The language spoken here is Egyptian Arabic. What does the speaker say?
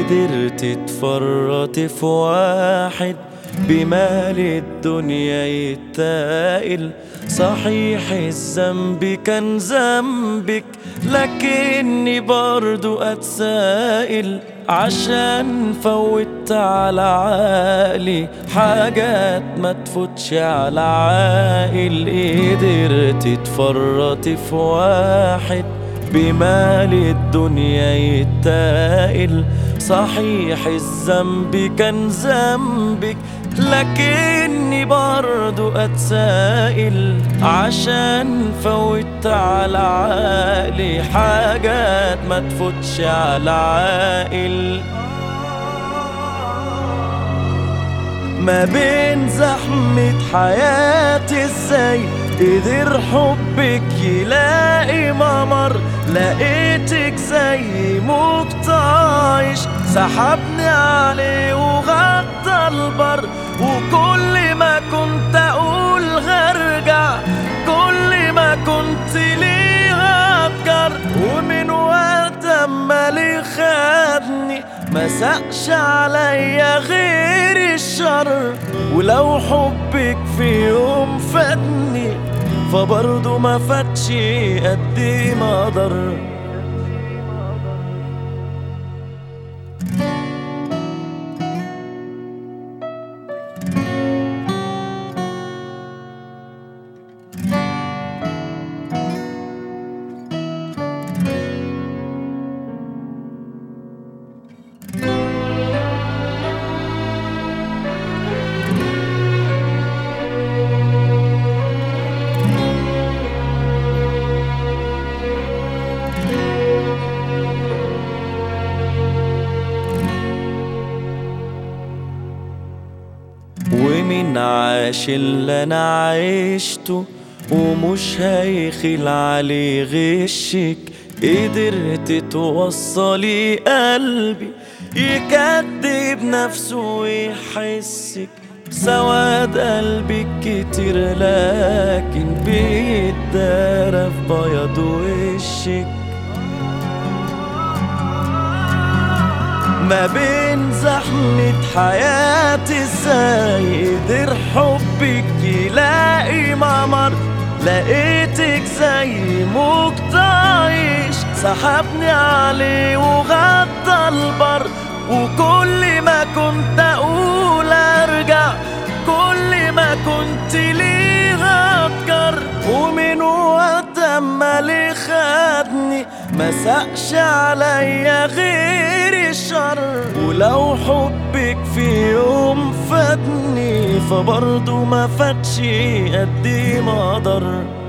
قدرت تفرط في واحد بمال الدنيا يتائل صحيح الذنب كان ذنبك لكني برضو اتسائل عشان فوت على عقلي حاجات ما تفوتش على عاقل قدرت تفرط في واحد بمال الدنيا يتائل صحيح الذنب كان ذنبك لكني برضو اتسائل عشان فوت على عقلي حاجات ما تفوتش على عاقل ما بين زحمة حياتي ازاي قدر حبك يلاقي ممر لقيتك زي موج طايش سحبني عليه وغطى البر وكل ما كنت اقول هرجع كل ما كنت ليه هفكر ومن وقت اما ليه خدني ما سقش عليا غير الشر ولو حبك في يوم فاتني فبرضه ما فاتش قد ما ضر ومين عاش اللي انا عشته ومش هيخل عليه غشك قدرت توصلي قلبي يكذب نفسه ويحسك سواد قلبك كتير لكن بيتدارى في بياض وشك ما بين زحمة حياتي ازاي قدر حبك يلاقي ممر لقيتك زي موج طايش سحبني عليه وغطى البر وكل ما كنت اقول ارجع كل ما كنت ليه هفكر ومن وقت اما ليه خدني ما سقش عليا غير الشر ولو حبك في يوم فاتني فبرضه ما فاتش قد ما ضر